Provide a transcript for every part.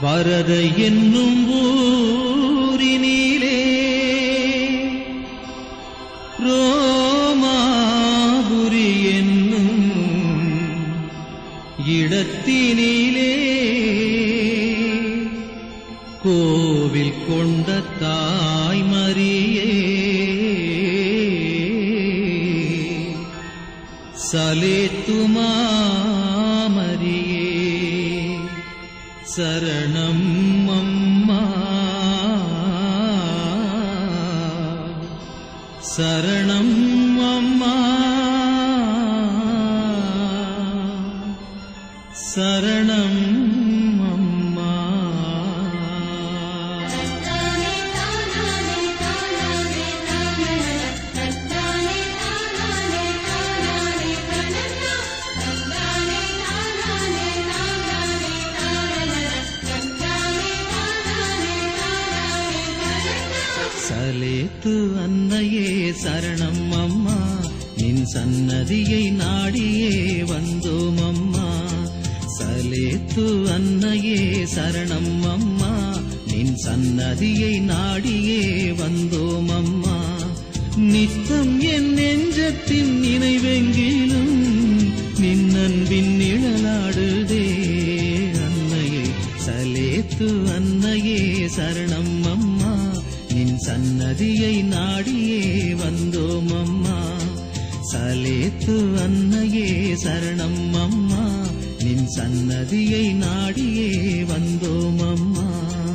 வரதை என்னும் ஊரினிலே ரோமாபுரி என்னும் இடத்தினிலே கோவில் கொண்ட தாய்மரியே சலேத்துமாமரியே சரணம் அம்மா சரணம் அம்மா சரணம் அம்மா சலேத்து அன்னையே சரணம் அம்மா நின் சன்னதியை நாடியே வந்தோம் அம்மா சலேத்து அன்னையே சரணம் அம்மா நின் சன்னதியை நாடியே வந்தோம் அம்மா நித்தம் என் நெஞ்சத்தின் நினைவெங்கிலும் நின்னன்பின் நிழலாடுதே அன்னையே சலேத்து அன்னையே சரணம் அம்மா நின் சன்னதியை நாடியே வந்தோம் அம்மா சலேத்து அன்னையே சரணம் அம்மா நின் சன்னதியை நாடியே வந்தோம் அம்மா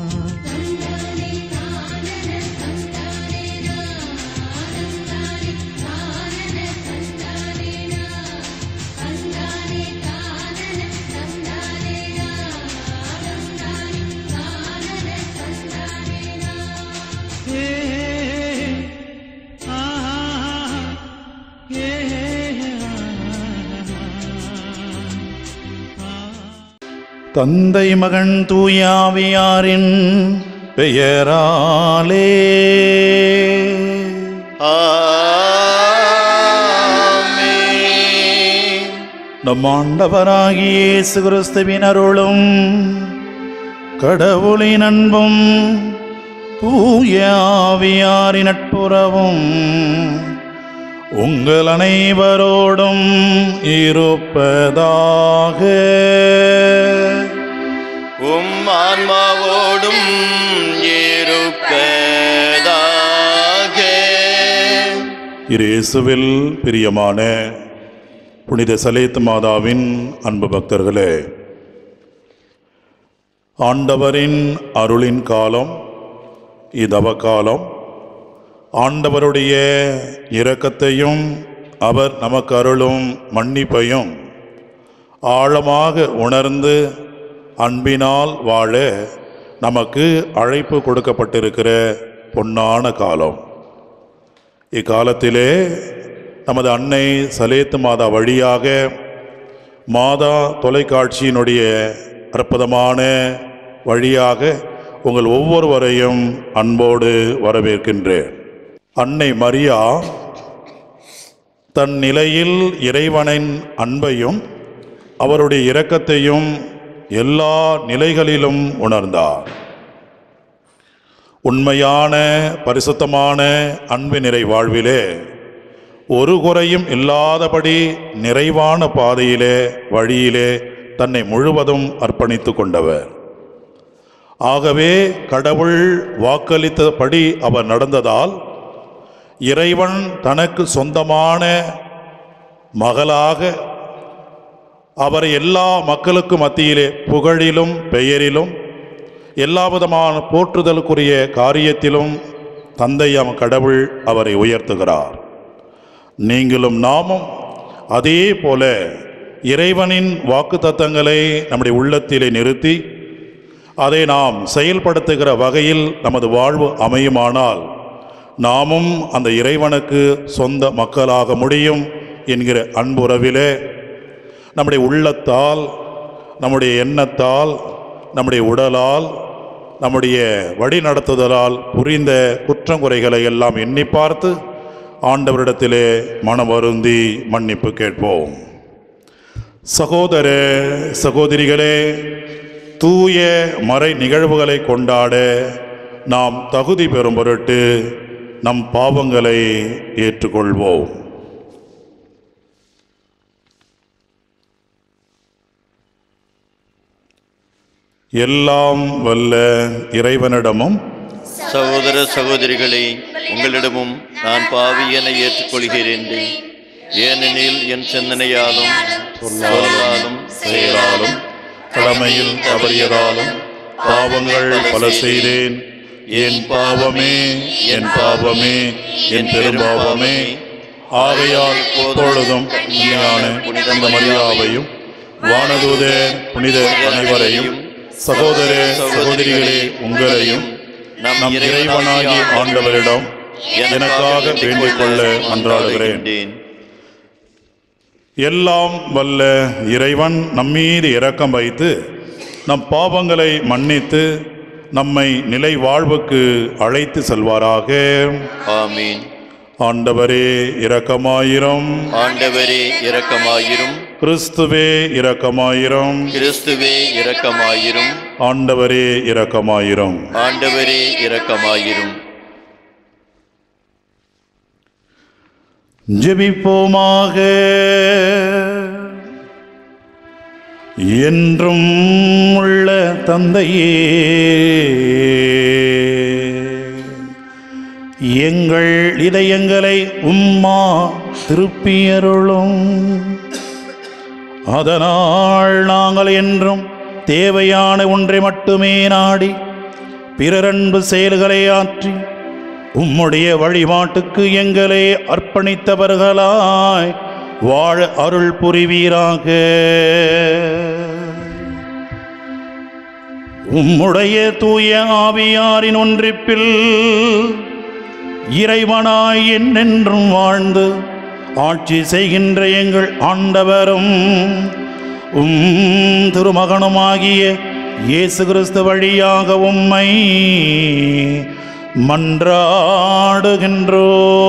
ஏ ஆ ஏ ஆ தந்தை மகன் தூயாவியாரின் பெயராலே நம் ஆண்டவராகிய இயேசு கிறிஸ்துவின் அருளும் கடவுளின் அன்பும் தூயாவியாரின் நட்புறவும் உங்கள் அனைவரோடும் இருப்பதாக உம் ஆன்மாவோடும் இருப்பதாக இயேசுவில் பிரியமான புனித சலேத் மாதாவின் அன்பு பக்தர்களே ஆண்டவரின் அருளின் காலம் இதவ காலம் ஆண்டவருடைய இரக்கத்தையும் அவர் நமக்கு அருளும் மன்னிப்பையும் ஆழமாக உணர்ந்து அன்பினால் வாழ நமக்கு அழைப்பு கொடுக்கப்பட்டிருக்கிற பொன்னான காலம் இக்காலத்திலே நமது அன்னை சலேத்து மாதா வழியாக மாதா தொலைக்காட்சியினுடைய அற்புதமான வழியாக உங்கள் ஒவ்வொருவரையும் அன்போடு வரவேற்கின்றேன் அன்னை மரியா தன் நிலையில் இறைவனின் அன்பையும் அவருடைய இரக்கத்தையும் எல்லா நிலைகளிலும் உணர்ந்தார் உண்மையான பரிசுத்தமான அன்பு நிறை வாழ்விலே ஒரு குறையும் இல்லாதபடி நிறைவான பாதையிலே வழியிலே தன்னை முழுவதும் அர்ப்பணித்து கொண்டவர் ஆகவே கடவுள் வாக்களித்தபடி அவர் நடந்ததால் இறைவன் தனக்கு சொந்தமான மகளாக அவரை எல்லா மக்களுக்கு மத்தியிலே புகழிலும் பெயரிலும் எல்லா விதமான போற்றுதலுக்குரிய காரியத்திலும் தந்தையாம் கடவுள் அவரை உயர்த்துகிறார் நீங்களும் நாமும் அதே போல இறைவனின் வாக்குத்தத்தங்களை நம்முடைய உள்ளத்திலே நிறுத்தி அதை நாம் செயல்படுத்துகிற வகையில் நமது வாழ்வு அமையுமானால் நாமும் அந்த இறைவனுக்கு சொந்த மக்களாக முடியும் என்கிற அன்புறவிலே நம்முடைய உள்ளத்தால் நம்முடைய எண்ணத்தால் நம்முடைய உடலால் நம்முடைய வழிநடத்துதலால் புரிந்த குற்றங்குறைகளை எல்லாம் எண்ணி பார்த்து ஆண்டவரிடத்திலே மனம் வருந்தி மன்னிப்பு கேட்போம் சகோதர சகோதரிகளே தூய மறை நிகழ்வுகளை கொண்டாட நாம் தகுதி பெறும் பொருட்டு நம் பாவங்களை ஏற்றுக்கொள்வோம் எல்லாம் வல்ல இறைவனிடமும் சகோதர சகோதரிகளே உங்களிடமும் நான் பாவி என ஏற்றுக்கொள்கிறேன் ஏனெனில் என் சிந்தனையாலும் சொல்லாலும் செயலாலும் கடமையில் தவறியதாலும் பாவங்கள் பல செய்தேன் என் பாவமே என் பாவமே என் பெரும்பாவமே ஆகையால் எப்பொழுதும் நீயான புனித மரியாவையும் வானதூத புனித அனைவரையும் சகோதர சகோதரிகளே உங்களையும் நம் இறைவனாகிய ஆண்டவரிடம் எனக்காக வேண்டிக் கொள்ள மன்றாடுகிறேன் எல்லாம் வல்ல இறைவன் நம்மீது இரக்கம் வைத்து நம் பாவங்களை மன்னித்து நம்மை நிலை வாழ்வுக்கு அழைத்து செல்வாராக ஆமீன் ஆண்டவரே இரக்கமாயிரம் ஆண்டவரே இரக்கமாயிரும் கிறிஸ்துவே இரக்கமாயிரம் கிறிஸ்துவே இரக்கமாயிரும் ஆண்டவரே இரக்கமாயிரம் ஆண்டவரே இரக்கமாயிரும் ஜெபிப்போமாக என்றும் உள்ள தந்தையே எங்கள் இதயங்களை உம்மா திருப்பியருளும் அதனால் நாங்கள் என்றும் தேவையான ஒன்றை மட்டுமே நாடி பிறரன்பு செயல்களை ஆற்றி உம்முடைய வழிபாட்டுக்கு எங்களை அர்ப்பணித்தவர்களாய் வாழ அருள் புரிவீராக உம்முடைய தூய ஆவியாரின் ஒன்றிப்பில் இறைவனாய் என்னென்றும் வாழ்ந்து ஆட்சி செய்கின்ற எங்கள் ஆண்டவரும் உம் திருமகனுமாகிய இயேசு கிறிஸ்து வழியாக உம்மை மன்றாடுகின்றோ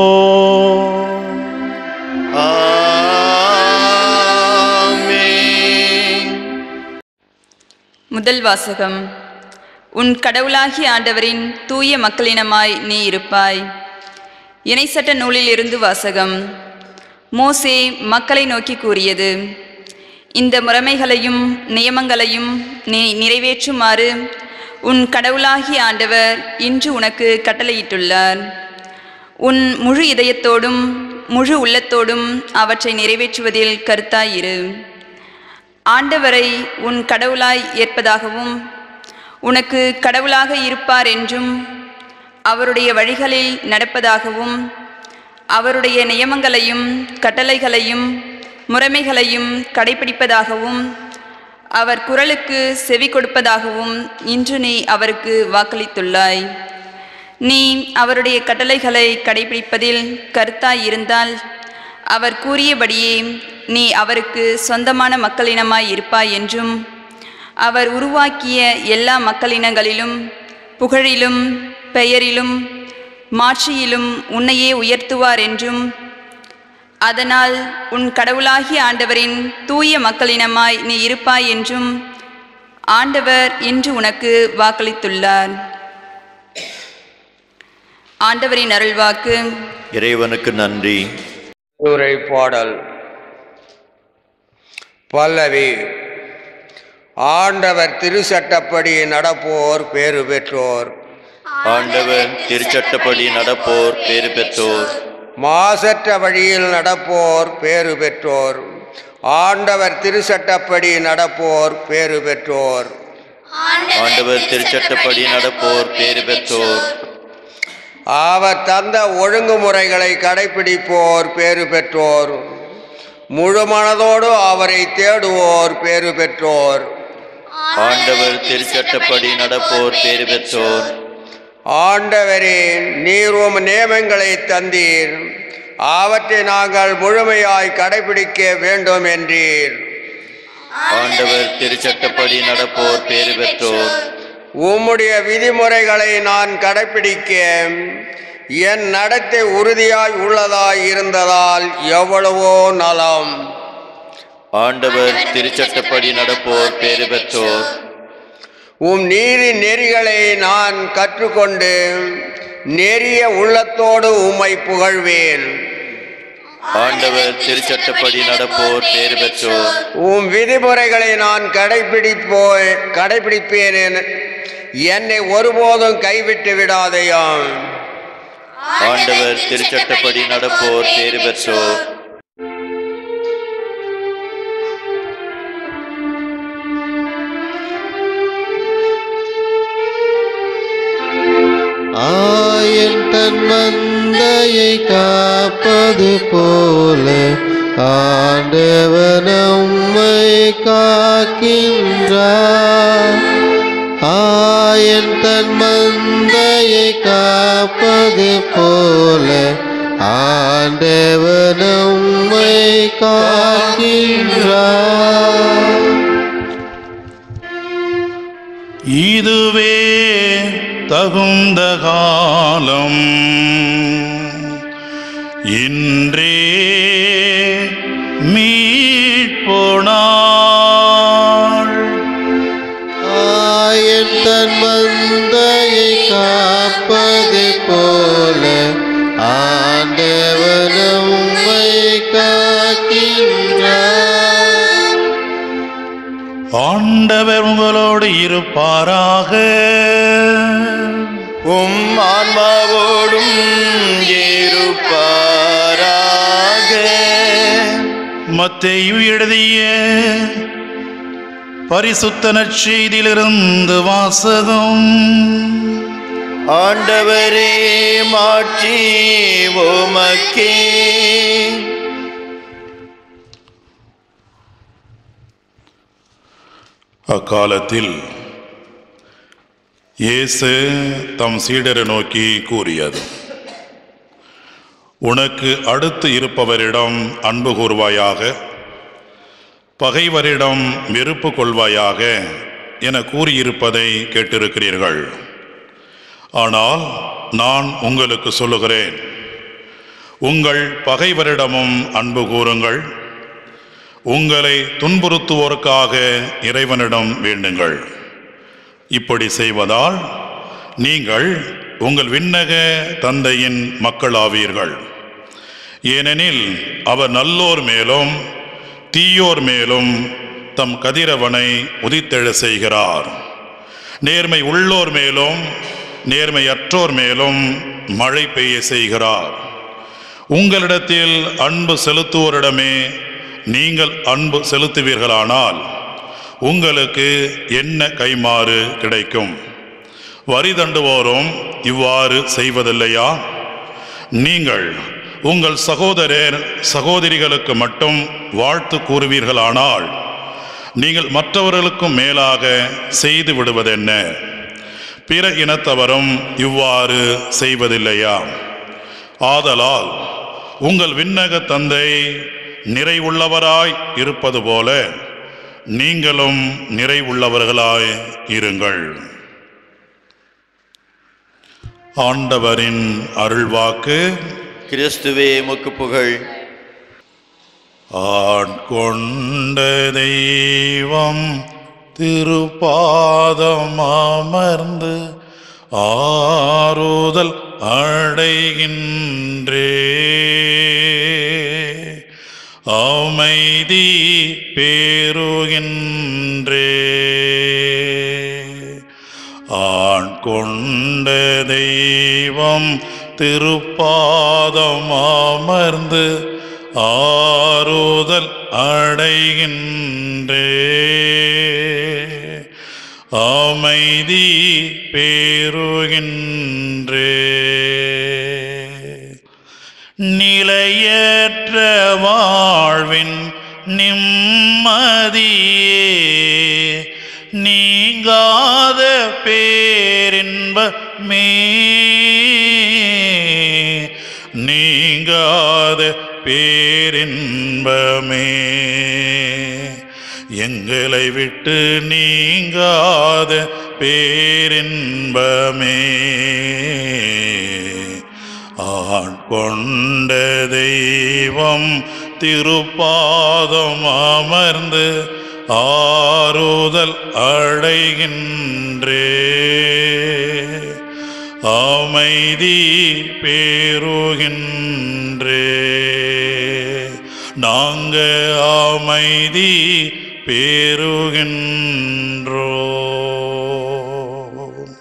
ஆமென். முதல் வாசகம் உன் கடவுளாகிய ஆண்டவரின் தூய மக்களினமாய் நீ இருப்பாய் இணைசட்ட நூலிலிருந்து வாசகம் மோசே மக்களை நோக்கி கூறியது இந்த முறைமைகளையும் நியமங்களையும் நீ நிறைவேற்றுமாறு உன் கடவுளாகிய ஆண்டவர் இன்று உனக்கு கட்டளையிட்டுள்ளார் உன் முழு இதயத்தோடும் முழு உள்ளத்தோடும் அவற்றை நிறைவேற்றுவதில் கருத்தாயிரு ஆண்டவரை உன் கடவுளாய் ஏற்பதாகவும் உனக்கு கடவுளாக இருப்பார் என்றும் அவருடைய வழிகளில் நடப்பதாகவும் அவருடைய நியமங்களையும் கட்டளைகளையும் முறைமைகளையும் கடைபிடிப்பதாகவும் அவர் குரலுக்கு செவி கொடுப்பதாகவும் இன்று நீ அவருக்கு வாக்களித்துள்ளாய் நீ அவருடைய கட்டளைகளை கடைபிடிப்பதில் கருத்தாய் இருந்தால் அவர் கூறியபடியே நீ அவருக்கு சொந்தமான மக்களினமாய் இருப்பாய் என்றும் அவர் உருவாக்கிய எல்லா மக்களினங்களிலும் புகழிலும் பெயரிலும் மாட்சியிலும் உன்னையே உயர்த்துவார் என்றும் அதனால் உன் கடவுளாகிய ஆண்டவரின் தூய மக்களினமாய் நீ இருப்பாய் என்றும் ஆண்டவர் இன்று உனக்கு வாக்களித்துள்ளார் ஆண்டவரின் அருள்வாக்கு இறைவனுக்கு நன்றி உரை பாடல் பல்லவி ஆண்டவர் திருச்சட்டப்படி நடப்போர் பேறு பெற்றோர் ஆண்டவர் திருச்சட்டப்படி நடப்போர் பேறு பெற்றோர் மாசற்ற வழியில் நடப்போர் பேறு பெற்றோர் ஆண்டவர் திருச்சட்டப்படி நடப்போர் பேறு பெற்றோர் ஆண்டவர் திருச்சட்டப்படி நடப்போர் பேறு பெற்றோர் அவர் தந்த ஒழுங்குமுறைகளை கடைபிடிப்போர் பேறு பெற்றோர் முழு மனதோடு அவரை தேடுவோர் பேறு பெற்றோர் ஆண்டவர் திருச்சட்டப்படி நடப்போர் பேறு பெற்றோர் ஆண்டவரே நீர் உம் நியமங்களை தந்தீர் அவற்றை நாங்கள் முழுமையாய் கடைபிடிக்க வேண்டும் என்றீர் ஆண்டவர் திருச்சட்டப்படி நடப்போர் பேறு பெற்றோர் உம்முடைய விதிமுறைகளை நான் கடைபிடிக்க என் நடத்தை உறுதியாய் உள்ளதாய் இருந்ததால் எவ்வளவோ நலம் ஆண்டவர் திருச்சட்டப்படி நடப்போர் பேறு பெற்றோர் உம் நீதி நெறிகளை நான் கற்றுக்கொண்டு நெறிய உள்ளத்தோடு உம்மை புகழ்வேன் ஆண்டவர் திருச்சட்டப்படி நடப்போர் பேறு பெற்றோர் உம் விதிமுறைகளை நான் கடைபிடிப்போ கடைபிடிப்பேன் என- என்னை ஒருபோதும் கைவிட்டு விடாதையாம் ஆண்டவர் திருச்சட்டப்படி நடப்போர் பேறு பெற்றோர் ஆயன் தன் மந்தையை காப்பது போல ஆண்டவன் நம்மை காக்கின்றார் ஆயன் தன் மந்தையை காப்பது போல ஆண்டவன் நம்மை காக்கின்றார் இதுவே தகுந்த காலம் இன்றே மீட்போனாள் ஆயன் தன் மந்தையை காப்பது போல ஆண்டவன் உம்மை காக்கின்றார் ஆண்டவர் உங்களோடு இருப்பாராக உம் ஆன்மாவோடும் இருப்பாராக மத்தேயு எழுதிய பரிசுத்த நற்செய்தியிலிருந்து வாசகம் ஆண்டவரே மாற்றி உமக்கே அக்காலத்தில் இயேசு தம் சீடரை நோக்கி கூறியது உனக்கு அடுத்து இருப்பவரிடம் அன்பு கூர்வாயாக பகைவரிடம் வெறுப்பு கொள்வாயாக என கூறியிருப்பதை கேட்டிருக்கிறீர்கள் ஆனால் நான் உங்களுக்கு சொல்லுகிறேன் உங்கள் பகைவரிடமும் அன்பு கூறுங்கள் உங்களை துன்புறுத்துவோருக்காக இறைவனிடம் வேண்டுங்கள் இப்படி செய்வதால் நீங்கள் உங்கள் விண்ணக தந்தையின் மக்களாவீர்கள் ஏனெனில் அவர் நல்லோர் மேலும் தீயோர் மேலும் தம் கதிரவனை உதித்தெழ செய்கிறார் நேர்மை உள்ளோர் மேலும் நேர்மையற்றோர் மேலும் மழை பெய்ய செய்கிறார் உங்களிடத்தில் அன்பு செலுத்துவோரிடமே நீங்கள் அன்பு செலுத்துவீர்களானால் உங்களுக்கு என்ன கைமாறு கிடைக்கும் வரி தண்டுவோரும் இவ்வாறு செய்வதில்லையா நீங்கள் உங்கள் சகோதரர் சகோதரிகளுக்கு மட்டும் வாழ்த்து கூறுவீர்களானால் நீங்கள் மற்றவர்களுக்கும் மேலாக செய்து விடுவதென்ன பிற இனத்தவரும் இவ்வாறு செய்வதில்லையா ஆதலால் உங்கள் விண்ணக தந்தை நிறைவுள்ளவராய் இருப்பது போல நீங்களும் நிறைவுள்ளவர்களாய் இருங்கள் ஆண்டவரின் அருள்வாக்கு கிறிஸ்துவே முக்கு புகழ் ஆட்கொண்ட தெய்வம் திருப்பாதம் அமர்ந்து ஆறுதல் அடைகின்றே அமைதி பெறுகின்றே ஆண் கொண்ட தெய்வம் திருப்பாதம் அமர்ந்து ஆறுதல் அடைகின்றே அமைதி பெறுகின்றே நிலையற்ற வாழ்வின் நிம்மதியே நீங்காத பேரின்பமே நீங்காத பேரின்பமே எங்களை விட்டு நீங்காத பேரின்பமே ஆண் கொண்ட தெய்வம் திருப்பாதம் அமர்ந்து ஆறுதல் அடைகின்றே அமைதி பெறுகின்றே நாங்க அமைதி பெறுகின்றோம்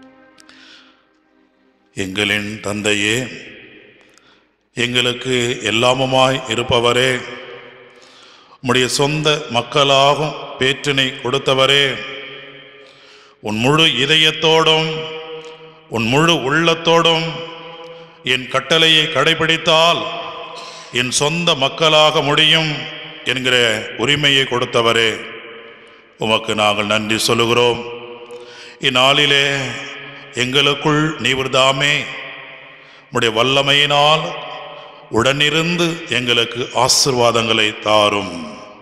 எங்களின் தந்தையே எங்களுக்கு எல்லாமுமாய் இருப்பவரே உம்முடைய சொந்த மக்களாகும் பேற்றினை கொடுத்தவரே உன் முழு இதயத்தோடும் உன் முழு உள்ளத்தோடும் என் கட்டளையை கடைபிடித்தால் என் சொந்த மக்களாக முடியும் என்கிற உரிமையை கொடுத்தவரே உமக்கு நாங்கள் நன்றி சொல்லுகிறோம் இந்நாளிலே எங்களுக்குள் நீவிர்தாமே உடைய வல்லமையினால் உடனிருந்து எங்களுக்கு ஆசிர்வாதங்களை தாரும்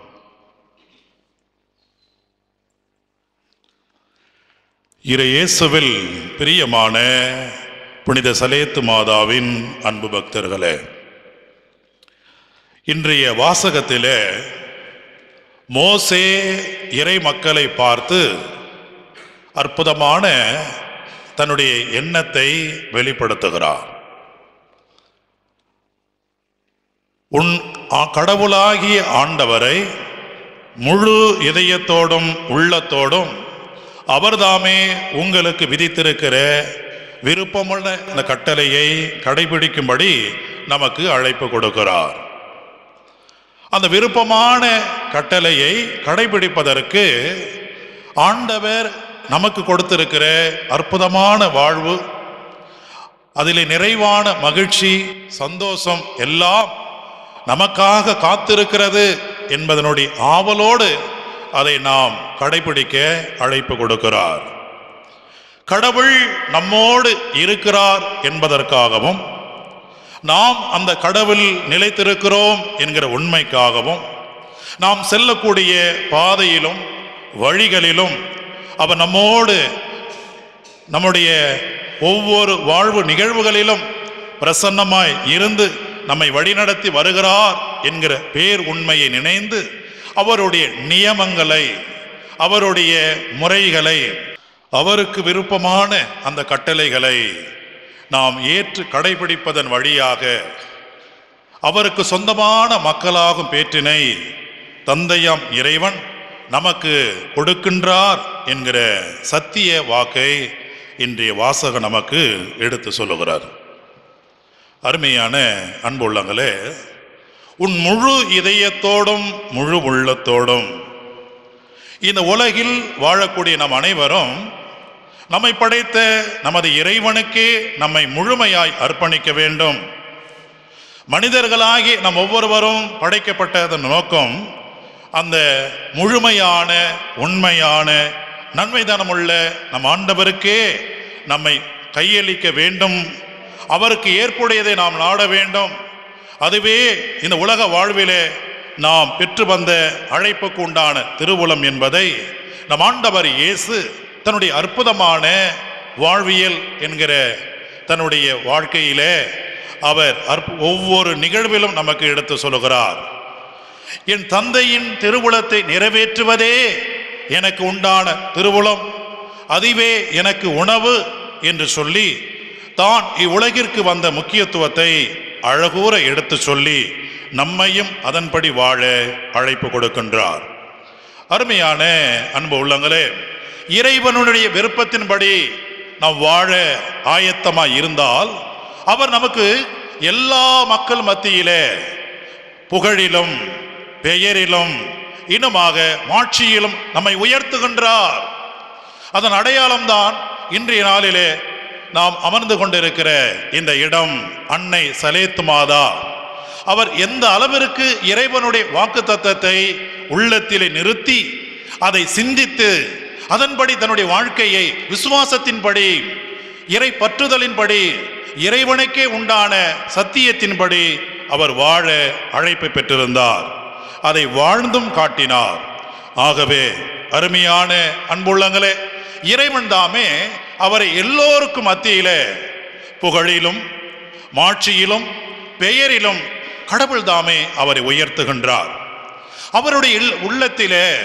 இறை இயேசுவில் பிரியமான புனித சலேத்து மாதாவின் அன்பு பக்தர்களே இன்றைய வாசகத்திலே மோசே இறை மக்களை பார்த்து அற்புதமான தன்னுடைய எண்ணத்தை வெளிப்படுத்துகிறார் உன் ஆ- கடவுளாகிய ஆண்டவரை முழு இதயத்தோடும் உள்ளத்தோடும் அவர்தாமே உங்களுக்கு விதித்திருக்கிற விருப்பமுள்ள இந்த கட்டளையை கடைபிடிக்கும்படி நமக்கு அழைப்பு கொடுக்கிறார் அந்த விருப்பமான கட்டளையை கடைபிடிப்பதற்கு ஆண்டவர் நமக்கு கொடுத்திருக்கிற அற்புதமான வாழ்வு அதிலே நிறைவான மகிழ்ச்சி சந்தோஷம் எல்லாம் நமக்காக காத்திருக்கிறது என்பதனுடைய ஆவலோடு அதை நாம் கடைபிடிக்க அழைப்பு கொடுக்கிறார் கடவுள் நம்மோடு இருக்கிறார் என்பதற்காகவும் நாம் அந்த கடவுள் நிலைத்திருக்கிறோம் என்கிற உண்மைக்காகவும் நாம் செல்லக்கூடிய பாதையிலும் வழிகளிலும் அவர் நம்மோடு நம்முடைய ஒவ்வொரு வாழ்வு நிகழ்வுகளிலும் பிரசன்னமாய் இருந்து நம்மை வழிநடத்தி வருகிறார் என்கிற பேர் உண்மையை நினைந்து அவருடைய நியமங்களை அவருடைய முறைகளை அவருக்கு விருப்பமான அந்த கட்டளைகளை நாம் ஏற்று கடைபிடிப்பதன் வழியாக அவருக்கு சொந்தமான மக்களாகும் பேற்றினை தந்தையாம் இறைவன் நமக்கு கொடுக்கின்றார் என்கிற சத்திய வாக்கை இன்றைய வாசகம் நமக்கு எடுத்து சொல்லுகிறார் அருமையான அன்புள்ளங்களே உன் முழு இதயத்தோடும் முழு உள்ளத்தோடும் இந்த உலகில் வாழக்கூடிய நம் அனைவரும் நம்மை படைத்த நமது இறைவனுக்கே நம்மை முழுமையாய் அர்ப்பணிக்க வேண்டும் மனிதர்களாகி நம் ஒவ்வொருவரும் படைக்கப்பட்டதன் நோக்கம் அந்த முழுமையான உண்மையான நன்மைதனமுள்ள நம் ஆண்டவருக்கே நம்மை கையளிக்க வேண்டும் அவருக்கு ஏற்புடையதை நாம் நாட வேண்டும் அதுவே இந்த உலக வாழ்விலே நாம் பெற்று வந்த அழைப்புக்கு உண்டான திருவுளம் என்பதை நம் ஆண்டவர் இயேசு தன்னுடைய அற்புதமான வாழ்வியல் என்கிற தன்னுடைய வாழ்க்கையிலே அவர் அற்ப- ஒவ்வொரு நிகழ்விலும் நமக்கு எடுத்து சொல்லுகிறார் என் தந்தையின் திருவுளத்தை நிறைவேற்றுவதே எனக்கு உண்டான திருவுளம் அதுவே எனக்கு உணவு என்று சொல்லி தான் இவ்வுலகிற்கு வந்த முக்கியத்துவத்தை அழகூற எடுத்து சொல்லி நம்மையும் அதன்படி வாழ அழைப்பு கொடுக்கின்றார் அருமையான அன்பு உள்ளங்களே இறைவனுடைய விருப்பத்தின்படி நாம் வாழ ஆயத்தமாய் இருந்தால் அவர் நமக்கு எல்லா மக்கள் மத்தியிலே புகழிலும் பெயரிலும் இன்னுமாக மாட்சியிலும் நம்மை உயர்த்துகின்றார் அதன் அடையாளம்தான் இன்றைய நாளிலே நாம் அமர்ந்து கொண்டிருக்கிற இந்த இடம் அன்னை சலேத்து மாதா அவர் எந்த அளவிற்கு இறைவனுடைய வாக்கு தத்தத்தை உள்ளத்திலே நிறுத்தி அதை சிந்தித்து அதன்படி தன்னுடைய வாழ்க்கையை விசுவாசத்தின்படி இறை பற்றுதலின்படி இறைவனுக்கே உண்டான சத்தியத்தின்படி அவர் வாழ அழைப்பு பெற்றிருந்தார் அதை வாழ்ந்தும் காட்டினார் ஆகவே அருமையான அன்புள்ளங்களே இறைவன் தாமே அவரை எல்லோருக்கும் மத்தியிலே புகழிலும் மாட்சியிலும் பெயரிலும் கடவுள் தாமே அவரை உயர்த்துகின்றார் அவருடைய இல்- உள்ளத்திலே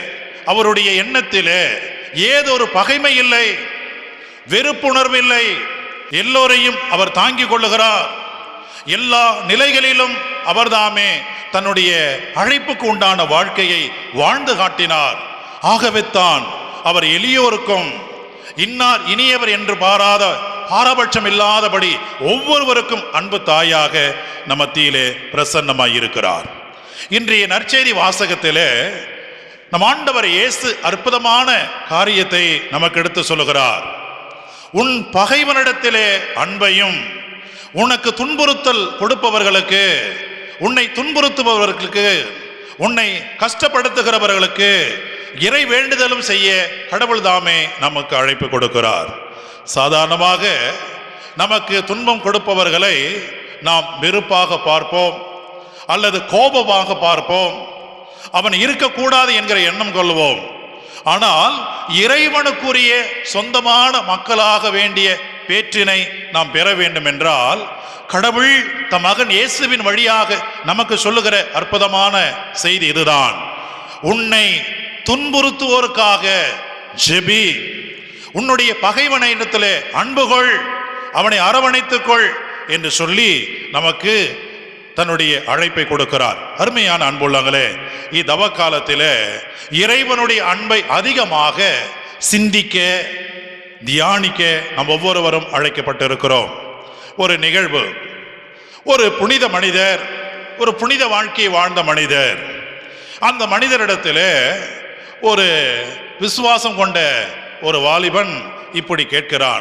அவருடைய எண்ணத்திலே ஏதொரு பகைமை இல்லை வெறுப்புணர்வு இல்லை எல்லோரையும் அவர் தாங்கிக் கொள்ளுகிறார் எல்லா நிலைகளிலும் அவர்தாமே தன்னுடைய அழைப்புக்கு உண்டான வாழ்க்கையை வாழ்ந்து காட்டினார் ஆகவேத்தான் அவர் எளியோருக்கும் இன்னார் இனியவர் என்று பாராத பாரபட்சம் இல்லாதபடி ஒவ்வொருவருக்கும் அன்பு தாயாக நம் மத்தியிலே பிரசன்னமாய் இருக்கிறார் இன்றைய நற்செய்தி வாசகத்திலே நம் ஆண்டவர் இயேசு அற்புதமான காரியத்தை நமக்கு எடுத்து சொல்லுகிறார் உன் பகைவனிடத்திலே அன்பையும் உனக்கு துன்புறுத்தல் கொடுப்பவர்களுக்கு உன்னை துன்புறுத்துபவர்களுக்கு உன்னை கஷ்டப்படுத்துகிறவர்களுக்கு இறை வேண்டுதலும் செய்ய கடவுள் தாமே நமக்கு அழைப்பு கொடுக்கிறார் சாதாரணமாக நமக்கு துன்பம் கொடுப்பவர்களை நாம் வெறுப்பாக பார்ப்போம் அல்லது கோபமாக பார்ப்போம் அவன் இருக்கக்கூடாது என்கிற எண்ணம் கொள்வோம் ஆனால் இறைவனுக்குரிய சொந்தமான மக்களாக வேண்டிய பேற்றினை நாம் பெற வேண்டும் என்றால் கடவுள் தம் மகன் இயேசுவின் வழியாக நமக்கு சொல்லுகிற அற்புதமான செய்தி இதுதான் உன்னை துன்புறுத்துவோருக்காக ஜெபி உன்னுடைய பகைவனை இடத்திலே அன்புகொள் அவனை அரவணைத்துக்கொள் என்று சொல்லி நமக்கு தன்னுடைய அழைப்பை கொடுக்கிறார் அருமையான அன்புள்ளங்களே இத்தவ காலத்திலே இறைவனுடைய அன்பை அதிகமாக சிந்திக்க தியானிக்க நாம் ஒவ்வொருவரும் அழைக்கப்பட்டிருக்கிறோம் ஒரு நிகழ்வு ஒரு புனித மனிதர் ஒரு புனித வாழ்க்கையை வாழ்ந்த மனிதர் அந்த மனிதரிடத்திலே ஒரு விசுவாசம் கொண்ட ஒரு வாலிபன் இப்படி கேட்கிறான்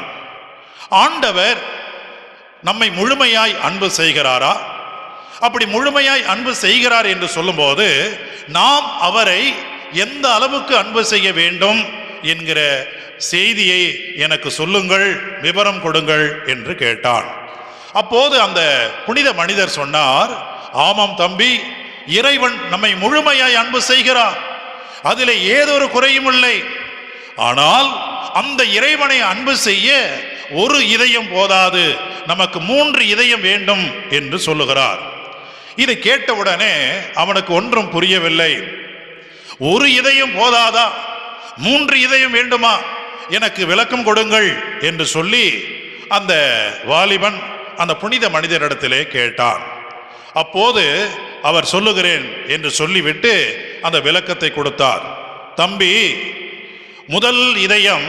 ஆண்டவர் நம்மை முழுமையாய் அன்பு செய்கிறாரா அப்படி முழுமையாய் அன்பு செய்கிறார் என்று சொல்லும்போது நாம் அவரை எந்த அளவுக்கு அன்பு செய்ய வேண்டும் என்கிற செய்தியை எனக்கு சொல்லுங்கள் விவரம் கொடுங்கள் என்று கேட்டான் அப்போது அந்த புனித மனிதர் சொன்னார் ஆமாம் தம்பி இறைவன் நம்மை முழுமையாய் அன்பு செய்கிறார் அதில் ஏதொரு குறையும் இல்லை ஆனால் அந்த இறைவனை அன்பு செய்ய ஒரு இதயம் போதாது நமக்கு மூன்று இதயம் வேண்டும் என்று சொல்லுகிறார் இதை கேட்டவுடனே அவனுக்கு ஒன்றும் புரியவில்லை ஒரு இதயம் போதாதா மூன்று இதயம் வேண்டுமா எனக்கு விளக்கம் கொடுங்கள் என்று சொல்லி அந்த வாலிபன் அந்த புனித மனிதரிடத்திலே கேட்டான் அப்போது அவர் சொல்லுகிறேன் என்று சொல்லிவிட்டு அந்த விளக்கத்தை கொடுத்தார் தம்பி முதல் இதயம்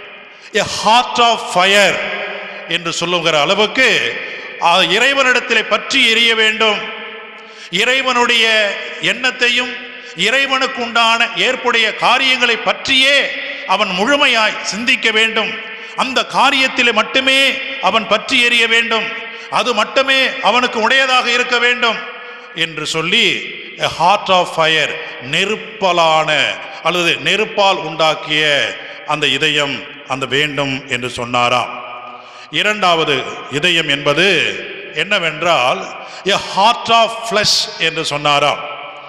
எ ஹார்ட் ஆஃப் ஃபயர் என்று சொல்லுகிற அளவுக்கு ஆ, இறைவனிடத்திலே பற்றி எரிய வேண்டும் இறைவனுடைய எண்ணத்தையும் இறைவனுக்கு உண்டான ஏற்புடைய காரியங்களை பற்றியே அவன் முழுமையாய் சிந்திக்க வேண்டும் அந்த காரியத்திலே மட்டுமே அவன் பற்றி எறிய வேண்டும் அது மட்டுமே அவனுக்கு உடையதாக இருக்க வேண்டும் என்று சொல்லி ஹார்ட் ஆஃப் ஃபயர் நெருப்பலான அல்லது நெருப்பால் உண்டாக்கிய அந்த இதயம் அந்த வேண்டும் என்று சொன்னாராம் இரண்டாவது இதயம் என்பது என்னவென்றால் எ ஹார்ட் ஆஃப் ஃப்ளஷ் என்று சொன்னாராம்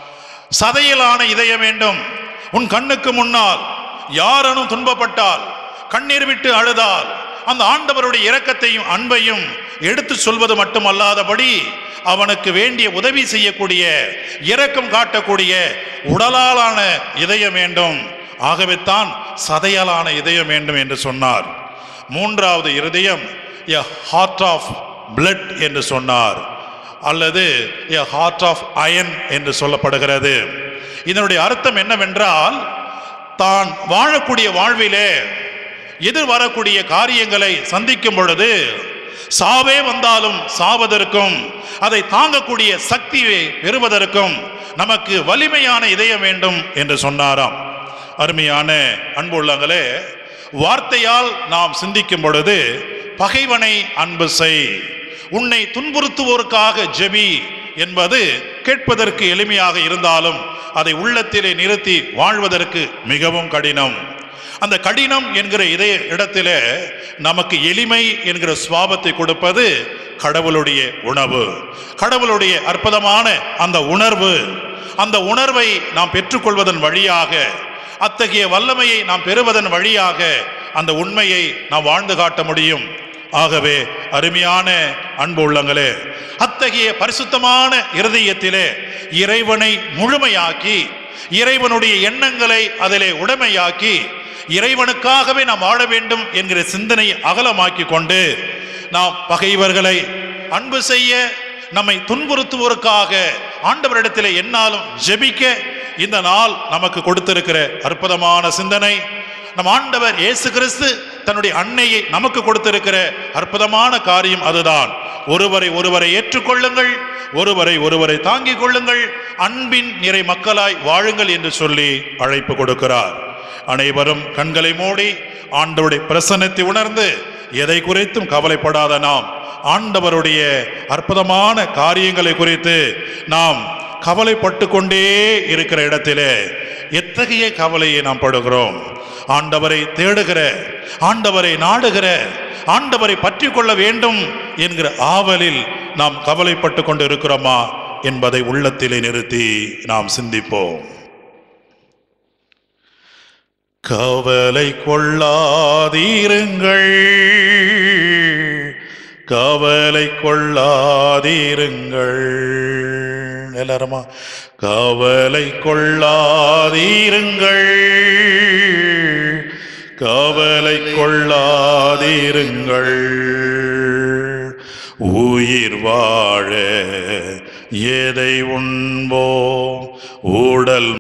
சதையிலான இதயம் வேண்டும் உன் கண்ணுக்கு முன்னால் யாரனும் துன்பப்பட்டால் கண்ணீர் விட்டு அழுதால் அந்த ஆண்டவருடைய இரக்கத்தையும் அன்பையும் எடுத்து சொல்வது மட்டுமல்லாதபடி அவனுக்கு வேண்டிய உதவி செய்யக்கூடிய இரக்கம் காட்டக்கூடிய உடலாலான இதயம் வேண்டும் ஆகவே சதையாலான இதயம் வேண்டும் என்று சொன்னார் மூன்றாவது இருதயம் எ ஹார்ட் ஆஃப் பிளட் என்று சொன்னார் அல்லது எ ஹார்ட் ஆஃப் அயன் என்று சொல்லப்படுகிறது இதனுடைய அர்த்தம் என்னவென்றால் தான் வாழக்கூடிய வாழ்விலே எதிர் வரக்கூடிய காரியங்களை சந்திக்கும் பொழுது சாவே வந்தாலும் சாவதற்கும் அதை தாங்கக்கூடிய சக்தியை பெறுவதற்கும் நமக்கு வலிமையான இதயம் வேண்டும் என்று சொன்னாராம் அருமையான அன்புள்ளங்களே வார்த்தையால் நாம் சிந்திக்கும் பொழுது பகைவனை அன்பு செய் உன்னை துன்புறுத்துவோருக்காக ஜெபி என்பது கேட்பதற்கு எளிமையாக இருந்தாலும் அதை உள்ளத்திலே நிறுத்தி வாழ்வதற்கு மிகவும் கடினம் அந்த கடினம் என்கிற இதே இடத்திலே நமக்கு எளிமை என்கிற சுவாபத்தை கொடுப்பது கடவுளுடைய உணவு கடவுளுடைய அற்புதமான அந்த உணர்வு அந்த உணர்வை நாம் பெற்றுக்கொள்வதன் வழியாக அத்தகைய வல்லமையை நாம் பெறுவதன் வழியாக அந்த உண்மையை நாம் வாழ்ந்து காட்ட முடியும் ஆகவே அருமையான அன்பு உள்ளங்களே அத்தகைய பரிசுத்தமான இருதயத்திலே இறைவனை முழுமையாக்கி இறைவனுடைய எண்ணங்களை அதிலே உடைமையாக்கி இறைவனுக்காகவே நாம் வாழ வேண்டும் என்கிற சிந்தனையை அகலமாக்கி கொண்டு நாம் பகைவர்களை அன்பு செய்ய நம்மை துன்புறுத்துவோருக்காக ஆண்டவரிடத்தில் என்னாலும் ஜெபிக்க இந்த நாள் நமக்கு கொடுத்திருக்கிற அற்புதமான சிந்தனை நம் ஆண்டவர் இயேசு கிறிஸ்து தன்னுடைய அன்னையை நமக்கு கொடுத்திருக்கிற அற்புதமான காரியம் அதுதான் ஒருவரை ஒருவரை ஏற்றுக்கொள்ளுங்கள் ஒருவரை ஒருவரை தாங்கிக் கொள்ளுங்கள் அன்பின் நிறை மக்களாய் வாழுங்கள் என்று சொல்லி அழைப்பு கொடுக்கிறார் அனைவரும் கண்களை மூடி ஆண்டவருடைய பிரசன்னத்தை உணர்ந்து எதை குறித்தும் கவலைப்படாத நாம் ஆண்டவருடைய அற்புதமான காரியங்களை குறித்து நாம் கவலைப்பட்டு கொண்டே இருக்கிற இடத்திலே எத்தகைய கவலையை நாம் படுகிறோம் ஆண்டவரை தேடுகிற ஆண்டவரை நாடுகிற ஆண்டவரை பற்றி கொள்ள வேண்டும் என்கிற ஆவலில் நாம் கவலைப்பட்டு கொண்டு இருக்கிறோமா என்பதை உள்ளத்திலே நிறுத்தி நாம் சிந்திப்போம் கவலை கொள்ளாதீருங்கள் கவலை கொள்ளாதீருங்கள் எல்லாருமா கவலை கொள்ளாதீருங்கள் கவலை கொள்ளாதீருங்கள் உயிர் வாழ எதை உண்போம் உடல்